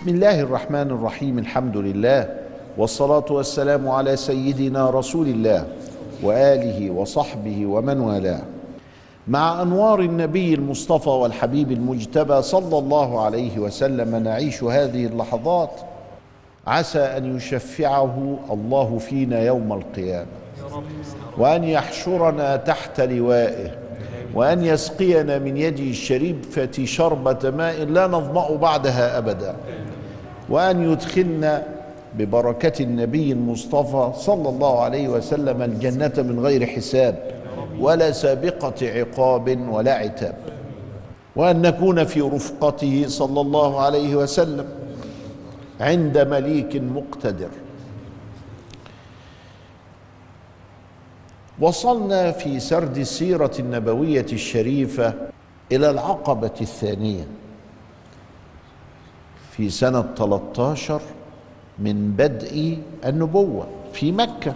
بسم الله الرحمن الرحيم الحمد لله والصلاه والسلام على سيدنا رسول الله واله وصحبه ومن والاه مع انوار النبي المصطفى والحبيب المجتبى صلى الله عليه وسلم نعيش هذه اللحظات عسى ان يشفعه الله فينا يوم القيامه وان يحشرنا تحت لوائه وان يسقينا من يده الشريفه شربه ماء لا نظما بعدها ابدا وان يدخلنا ببركه النبي المصطفى صلى الله عليه وسلم الجنه من غير حساب ولا سابقه عقاب ولا عتاب وان نكون في رفقته صلى الله عليه وسلم عند مليك مقتدر وصلنا في سرد السيره النبويه الشريفه الى العقبه الثانيه في سنه 13 من بدء النبوه في مكه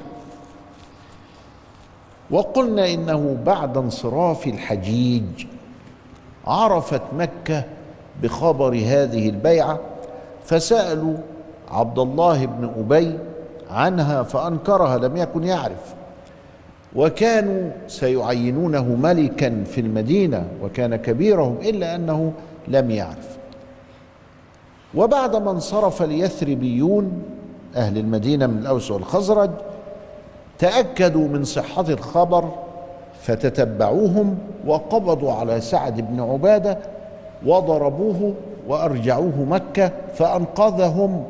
وقلنا انه بعد انصراف الحجيج عرفت مكه بخبر هذه البيعه فسالوا عبد الله بن ابي عنها فانكرها لم يكن يعرف وكانوا سيعينونه ملكا في المدينه وكان كبيرهم الا انه لم يعرف وبعدما انصرف اليثربيون اهل المدينه من الاوس والخزرج تاكدوا من صحه الخبر فتتبعوهم وقبضوا على سعد بن عباده وضربوه وارجعوه مكه فانقذهم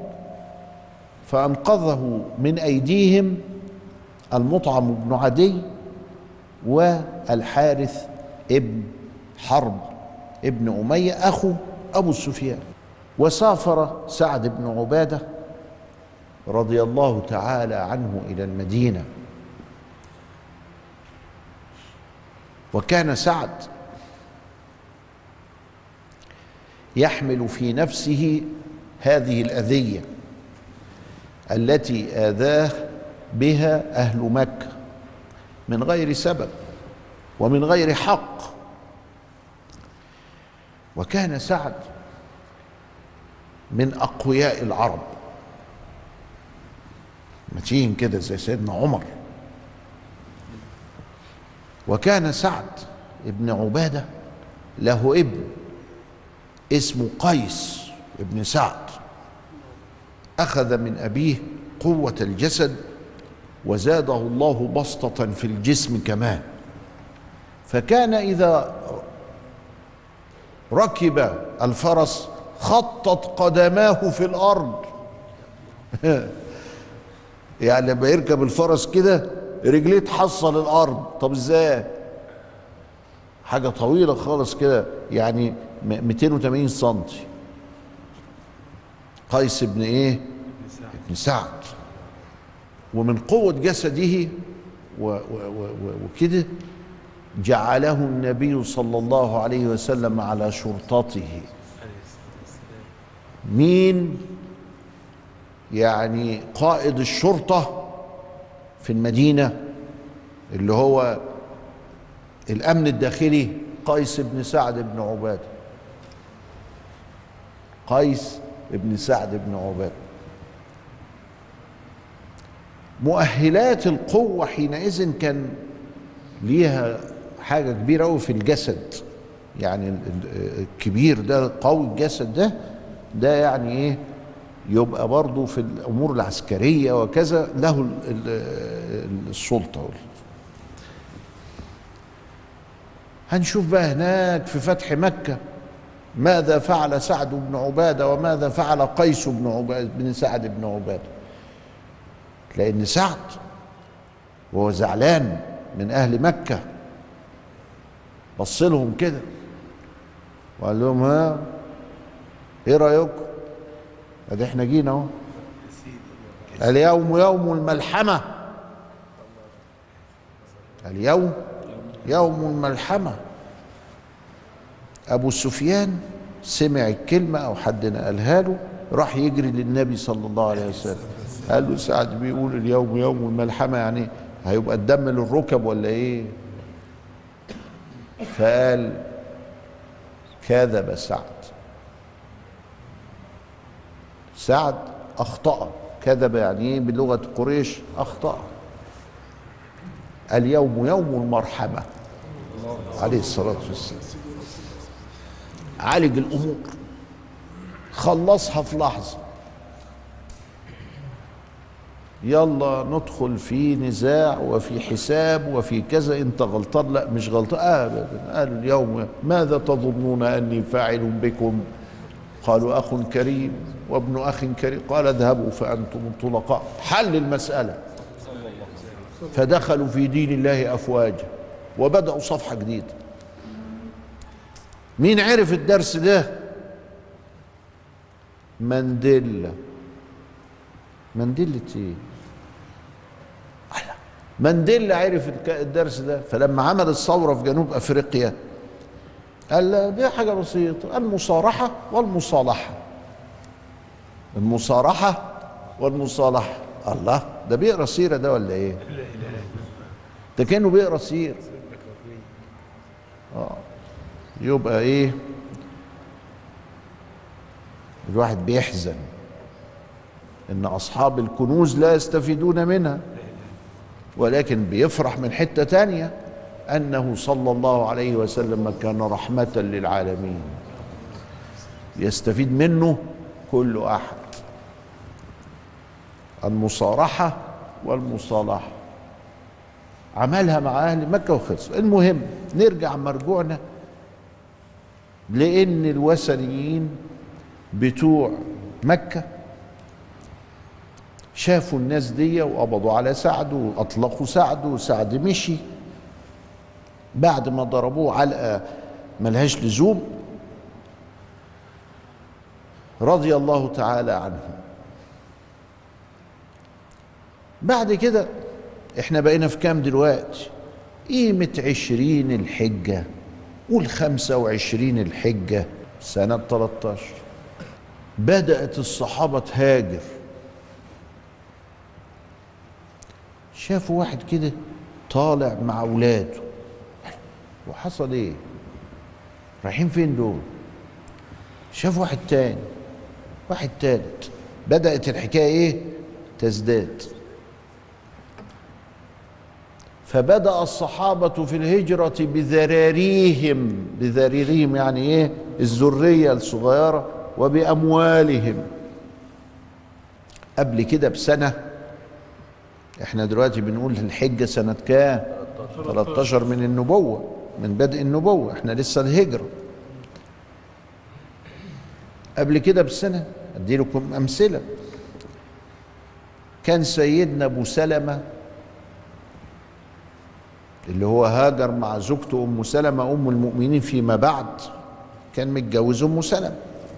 فانقذه من ايديهم المطعم بن عدي والحارث ابن حرب ابن اميه اخو ابو سفيان وسافر سعد بن عباده رضي الله تعالى عنه الى المدينه وكان سعد يحمل في نفسه هذه الاذيه التي اذاه بها اهل مكه من غير سبب ومن غير حق وكان سعد من اقوياء العرب متين كده زي سيدنا عمر وكان سعد ابن عباده له ابن اسمه قيس ابن سعد اخذ من ابيه قوه الجسد وزاده الله بسطه في الجسم كمان فكان اذا ركب الفرس خطت قدماه في الارض يعني لما يركب الفرس كده رجليه تحصل الارض طب ازاي حاجه طويله خالص كده يعني 280 سم قيس بن ايه ابن سعد ومن قوه جسده وكده جعله النبي صلى الله عليه وسلم على شرطته مين يعني قائد الشرطه في المدينه اللي هو الامن الداخلي قيس بن سعد بن عباده قيس بن سعد بن عباده مؤهلات القوه حينئذ كان ليها حاجه كبيره قوي في الجسد يعني الكبير ده قوي الجسد ده ده يعني ايه يبقى برضه في الامور العسكريه وكذا له السلطه هنشوف بقى هناك في فتح مكه ماذا فعل سعد بن عباده وماذا فعل قيس بن عباده بن سعد بن عباده لان سعد وهو زعلان من اهل مكه بص لهم كده وقال لهم ها ايه رايكم ادي احنا جينا اهو اليوم يوم الملحمه اليوم يوم الملحمه ابو سفيان سمع الكلمه او حد قالها له راح يجري للنبي صلى الله عليه وسلم قال له سعد بيقول اليوم يوم الملحمه يعني هيبقى الدم للركب ولا ايه فقال كذب سعد سعد اخطا كذب يعني ايه بلغه قريش اخطا اليوم يوم المرحمه عليه الصلاه والسلام عالج الامور خلصها في لحظه يلا ندخل في نزاع وفي حساب وفي كذا انت غلطان لا مش غلطان ابدا قالوا اليوم ماذا تظنون اني فاعل بكم قالوا اخ كريم وابن اخ كريم قال اذهبوا فانتم طلقاء حل المساله فدخلوا في دين الله افواجا وبداوا صفحه جديده مين عرف الدرس ده مانديلا مانديلا ايه مانديلا عرف الدرس ده فلما عمل الثوره في جنوب افريقيا قال دي حاجه بسيطه المصارحه والمصالحه المصارحه والمصالحه الله ده بيقرا سيره ده ولا ايه ده كانه بيقرا سيره اه يبقى ايه الواحد بيحزن ان اصحاب الكنوز لا يستفيدون منها ولكن بيفرح من حته تانيه انه صلى الله عليه وسلم كان رحمه للعالمين يستفيد منه كل احد المصارحه والمصالحه عملها مع اهل مكه وخلص المهم نرجع مرجوعنا لان الوثنيين بتوع مكه شافوا الناس دي وقبضوا على سعد واطلقوا سعد وسعد مشي بعد ما ضربوه علقه ملهاش لزوم رضي الله تعالى عنه بعد كده احنا بقينا في كام دلوقتي قيمة عشرين الحجة والخمسة وعشرين الحجة سنة 13 بدأت الصحابة تهاجر شافوا واحد كده طالع مع اولاده وحصل ايه رايحين فين دول شافوا واحد تاني واحد تالت بدأت الحكاية ايه تزداد فبدأ الصحابة في الهجرة بذراريهم بذراريهم يعني ايه الذرية الصغيرة وبأموالهم قبل كده بسنة احنا دلوقتي بنقول الحجة سنة كام 13 من النبوة من بدء النبوة احنا لسه الهجرة قبل كده بسنة ادي لكم امثلة كان سيدنا ابو سلمة اللي هو هاجر مع زوجته ام سلمة ام المؤمنين فيما بعد كان متجوز ام سلمة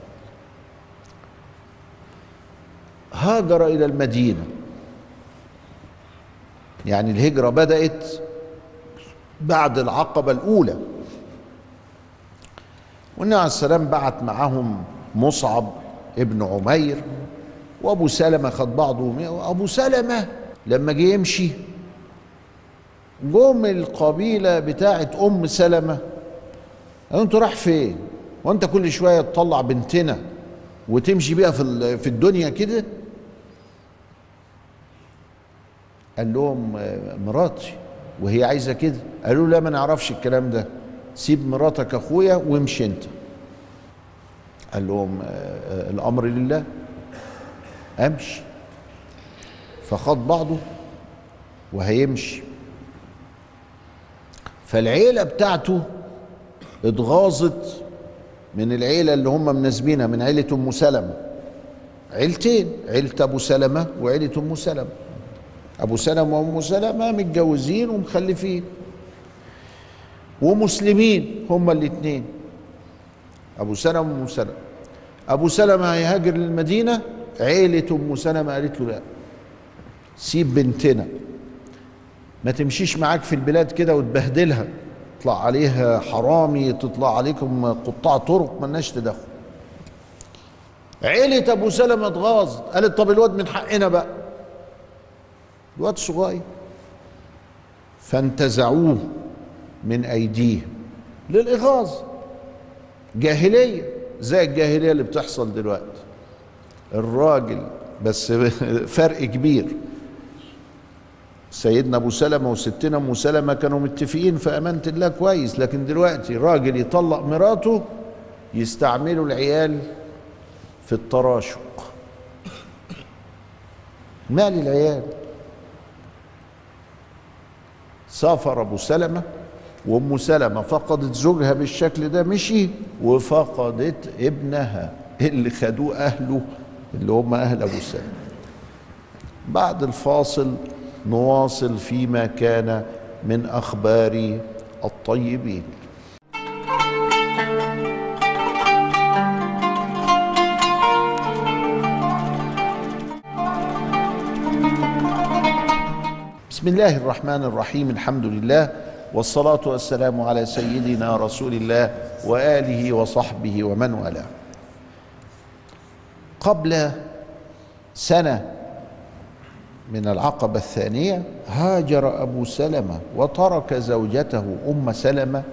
هاجر الى المدينه يعني الهجرة بدأت بعد العقبة الأولى والنبي عليه السلام بعت معهم مصعب ابن عمير وابو سلمة خد بعضه وابو سلمة لما جه يمشي جم القبيلة بتاعت ام سلمة انتوا راح فين وانت كل شوية تطلع بنتنا وتمشي بيها في في الدنيا كده قال لهم مراتي وهي عايزه كده قالوا لا ما نعرفش الكلام ده سيب مراتك اخويا وامشي انت قال لهم الامر لله امشي فخد بعضه وهيمشي فالعيله بتاعته اتغاظت من العيله اللي هم مناسبينها من عيله ام سلمه عيلتين عيله ابو سلمه وعيله ام سلمه ابو سلمه وام سلمه متجوزين ومخلفين ومسلمين هما الاثنين ابو سلمه وام سلمه ابو سلمه هيهاجر للمدينه عيله ام سلمه قالت له لا سيب بنتنا ما تمشيش معاك في البلاد كده وتبهدلها تطلع عليها حرامي تطلع عليكم قطاع طرق ملناش تدخل عيلة أبو سلمة اتغاظت قالت طب الواد من حقنا بقى الواد صغير فانتزعوه من أيديهم للإغاظة جاهلية زي الجاهلية اللي بتحصل دلوقتي الراجل بس فرق كبير سيدنا ابو سلمه وستنا ام سلمه كانوا متفقين في امانه الله كويس لكن دلوقتي راجل يطلق مراته يستعملوا العيال في التراشق مال العيال سافر ابو سلمه وام سلمه فقدت زوجها بالشكل ده مشي وفقدت ابنها اللي خدوه اهله اللي هم اهل ابو سلمه بعد الفاصل نواصل فيما كان من اخبار الطيبين بسم الله الرحمن الرحيم الحمد لله والصلاه والسلام على سيدنا رسول الله واله وصحبه ومن والاه قبل سنه من العقبه الثانيه هاجر ابو سلمه وترك زوجته ام سلمه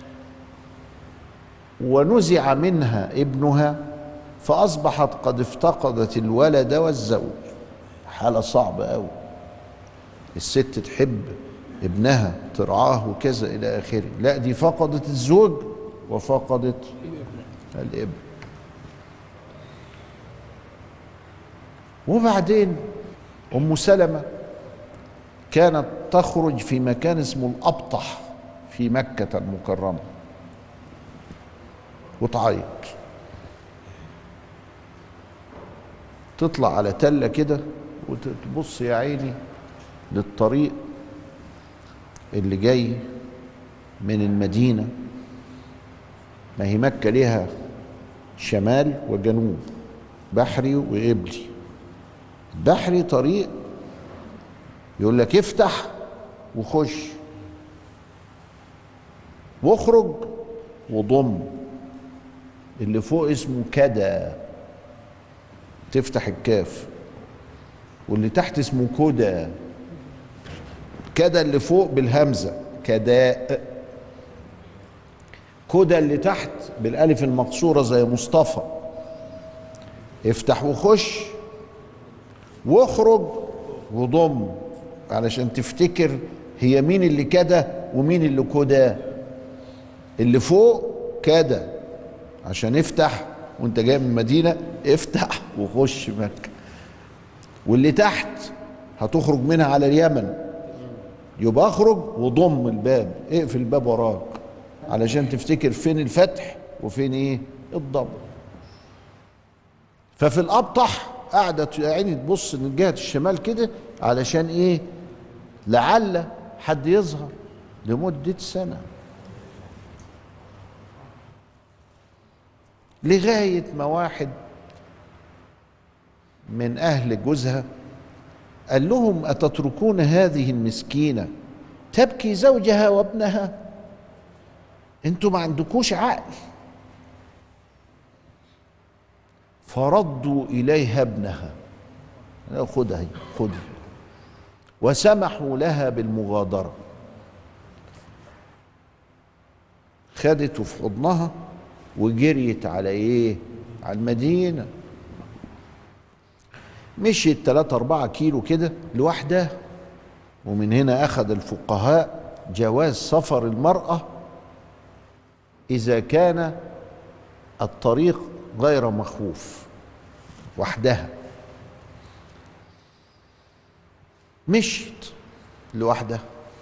ونزع منها ابنها فاصبحت قد افتقدت الولد والزوج حاله صعبه قوي الست تحب ابنها ترعاه وكذا الى اخره لا دي فقدت الزوج وفقدت الابن وبعدين ام سلمه كانت تخرج في مكان اسمه الابطح في مكه المكرمه وتعيط تطلع على تله كده وتبص يا عيني للطريق اللي جاي من المدينة ما هي مكة ليها شمال وجنوب بحري وقبلي بحري طريق يقول لك افتح وخش واخرج وضم اللي فوق اسمه كدا تفتح الكاف واللي تحت اسمه كدا كدا اللي فوق بالهمزة كداء كدا اللي تحت بالالف المقصورة زي مصطفى افتح وخش واخرج وضم علشان تفتكر هي مين اللي كدا ومين اللي كدا اللي فوق كدا عشان افتح وانت جاي من المدينة افتح وخش مكة واللي تحت هتخرج منها على اليمن يبقى اخرج وضم الباب اقفل الباب وراك علشان تفتكر فين الفتح وفين ايه الضم ففي الابطح قعدت يا عيني تبص من جهه الشمال كده علشان ايه لعل حد يظهر لمده سنه لغايه ما واحد من اهل جوزها قال لهم اتتركون هذه المسكينه تبكي زوجها وابنها انتوا ما عندكوش عقل فردوا اليها ابنها خدها هي خدي وسمحوا لها بالمغادره خدته في حضنها وجريت على ايه على المدينه مشيت 3 4 كيلو كده لوحدها ومن هنا اخذ الفقهاء جواز سفر المراه اذا كان الطريق غير مخوف وحدها مشيت لوحدها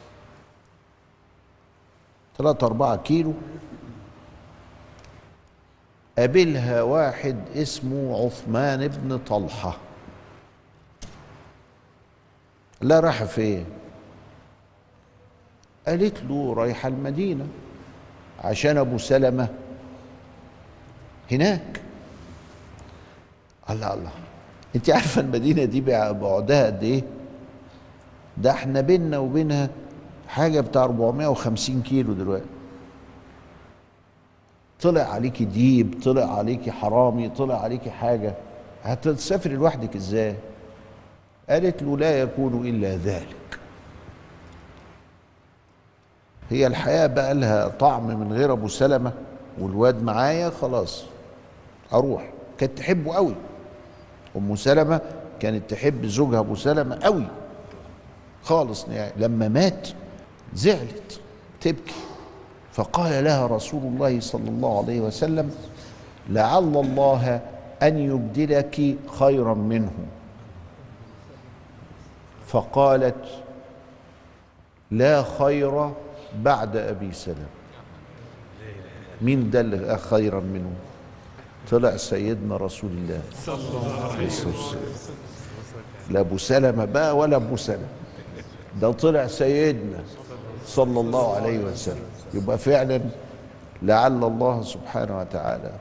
3 4 كيلو قابلها واحد اسمه عثمان بن طلحه لا راح فين قالت له رايحه المدينه عشان ابو سلمه هناك الله الله انت عارفه المدينه دي بعدها قد ايه ده احنا بيننا وبينها حاجه بتاع 450 كيلو دلوقتي طلع عليكي ديب طلع عليكي حرامي طلع عليكي حاجه هتسافري لوحدك ازاي قالت له لا يكون الا ذلك هي الحياه بقى لها طعم من غير ابو سلمه والواد معايا خلاص اروح كانت تحبه قوي ام سلمه كانت تحب زوجها ابو سلمه قوي خالص يعني لما مات زعلت تبكي فقال لها رسول الله صلى الله عليه وسلم لعل الله ان يبدلك خيرا منه فقالت لا خير بعد ابي سلم مين ده اللي خيرا منه طلع سيدنا رسول الله صلى الله عليه وسلم لا ابو سلمه بقى ولا ابو سلمه ده طلع سيدنا صلى الله عليه وسلم يبقى فعلا لعل الله سبحانه وتعالى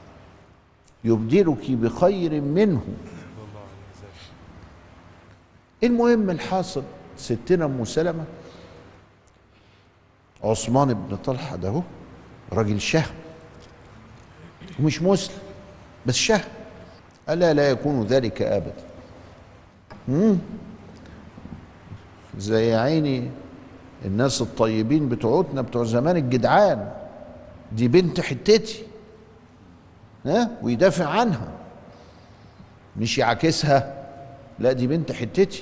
يبدلك بخير منه المهم الحاصل ستنا ام سلمه عثمان بن طلحه ده هو راجل شهم ومش مسلم بس شهم الا لا يكون ذلك ابدا مم. زي عيني الناس الطيبين بتوعتنا بتوع زمان الجدعان دي بنت حتتي ها ويدافع عنها مش يعاكسها لا دي بنت حتتي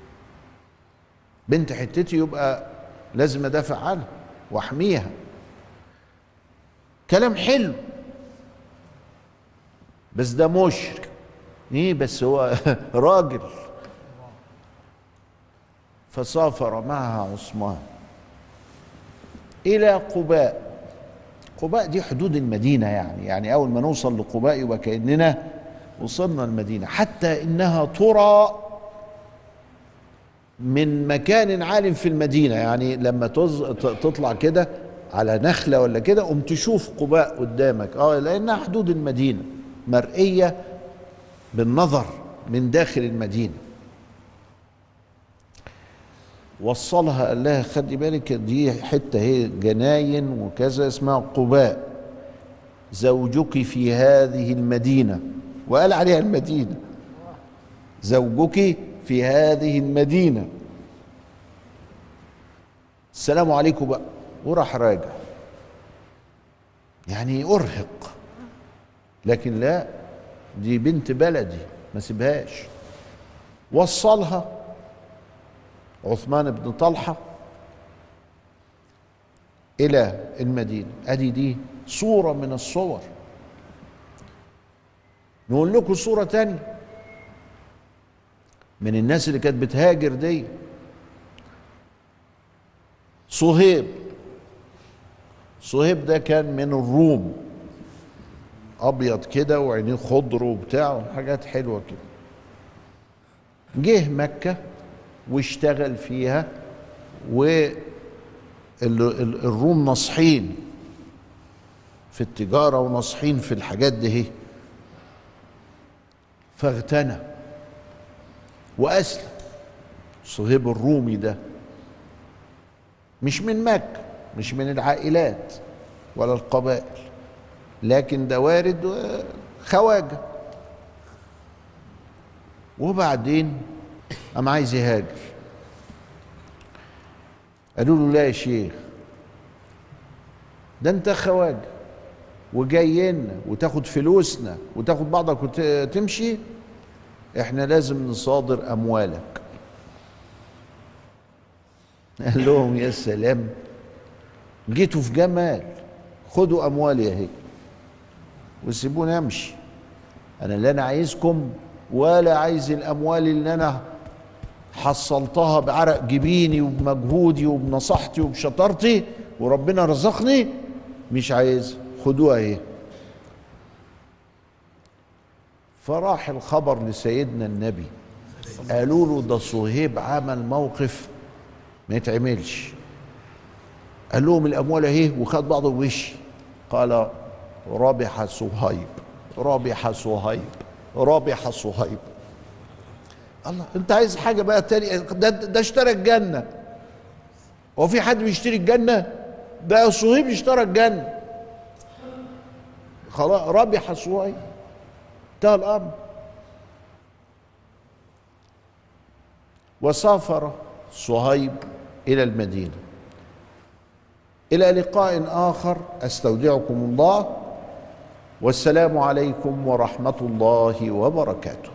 بنت حتتي يبقى لازم ادافع عنها واحميها كلام حلو بس ده مشرك ايه بس هو راجل فسافر معها عثمان الى قباء قباء دي حدود المدينه يعني يعني اول ما نوصل لقباء يبقى كاننا وصلنا المدينه حتى انها ترى من مكان عال في المدينه يعني لما تطلع كده على نخله ولا كده قوم تشوف قباء قدامك اه لانها حدود المدينه مرئيه بالنظر من داخل المدينه وصلها قال لها خدي بالك دي حته هي جناين وكذا اسمها قباء زوجك في هذه المدينه وقال عليها المدينه زوجك في هذه المدينه السلام عليكم بقى وراح راجع يعني ارهق لكن لا دي بنت بلدي ما سيبهاش وصلها عثمان بن طلحه الى المدينه ادي دي صوره من الصور نقول لكم صوره تانية من الناس اللي كانت بتهاجر دي صهيب صهيب ده كان من الروم ابيض كده وعينيه خضر وبتاع حاجات حلوه كده جه مكه واشتغل فيها والروم ناصحين في التجاره وناصحين في الحاجات دي فاغتنى واسلم صهيب الرومي ده مش من مكه مش من العائلات ولا القبائل لكن ده وارد خواجه وبعدين قام عايز يهاجر قالوا له لا يا شيخ ده انت خواجه وجاي لنا وتاخد فلوسنا وتاخد بعضك وتمشي احنا لازم نصادر اموالك قال لهم يا سلام جيتوا في جمال خدوا اموالي اهي وسيبوني امشي انا لا انا عايزكم ولا عايز الاموال اللي انا حصلتها بعرق جبيني وبمجهودي وبنصحتي وبشطارتي وربنا رزقني مش عايز خدوها اهي فراح الخبر لسيدنا النبي قالوا له ده صهيب عمل موقف ما يتعملش قال لهم الاموال اهي وخد بعضه ومشي قال ربح صهيب ربح صهيب ربح صهيب الله انت عايز حاجه بقى تاني ده, ده اشترى الجنه هو في حد بيشتري الجنه ده صهيب اشترى الجنه خلاص ربح صهيب انتهى الامر وسافر صهيب الى المدينه الى لقاء اخر استودعكم الله والسلام عليكم ورحمه الله وبركاته